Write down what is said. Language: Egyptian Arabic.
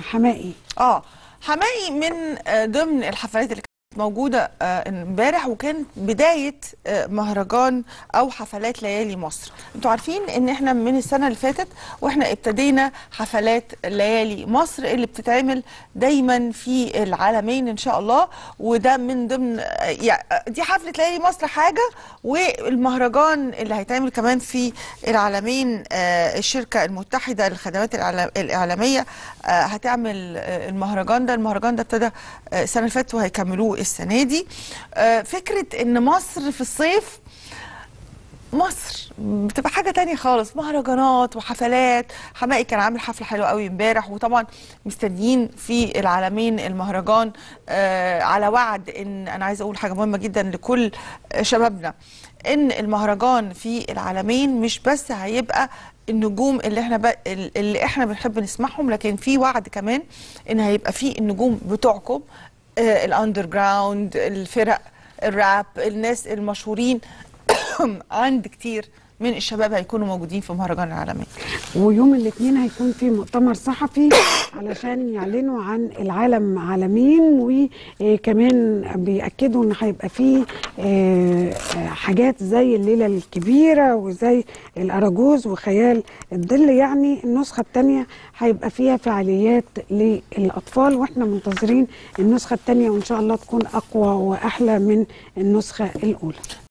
حمائي اه حمائي من آه، ضمن الحفلات اللي كانت موجودة آه، امبارح وكانت بداية آه، مهرجان أو حفلات ليالي مصر انتوا عارفين ان احنا من السنة اللي فاتت واحنا ابتدينا حفلات ليالي مصر اللي بتتعمل دايما في العالمين ان شاء الله وده من ضمن آه، يعني آه، دي حفلة ليالي مصر حاجة والمهرجان اللي هيتعمل كمان في العالمين آه، الشركة المتحدة للخدمات الإعلا- الإعلامية آه، هتعمل آه، المهرجان ده المهرجان ده ابتدى آه، السنة اللي فاتت وهيكملوه السنة دي آه، فكرة ان مصر في الصيف مصر بتبقى حاجة تانية خالص مهرجانات وحفلات حمائي كان عامل حفلة حلوة قوي امبارح وطبعا مستنيين في العالمين المهرجان آه على وعد ان انا عايزة اقول حاجة مهمة جدا لكل آه، شبابنا ان المهرجان في العالمين مش بس هيبقى النجوم اللي احنا ب... اللي احنا بنحب نسمعهم لكن في وعد كمان ان هيبقى في النجوم بتوعكم آه الاندر جراوند الفرق الراب الناس المشهورين عند كتير من الشباب هيكونوا موجودين في مهرجان العالمي ويوم الاثنين هيكون في مؤتمر صحفي علشان يعلنوا عن العالم عالمين وكمان بيأكدوا ان هيبقى فيه آه، آه، حاجات زي الليلة الكبيرة وزي الأراجوز وخيال الظل يعني النسخة الثانية هيبقى فيها فعاليات للأطفال واحنا منتظرين النسخة الثانية وإن شاء الله تكون أقوى وأحلى من النسخة الأولى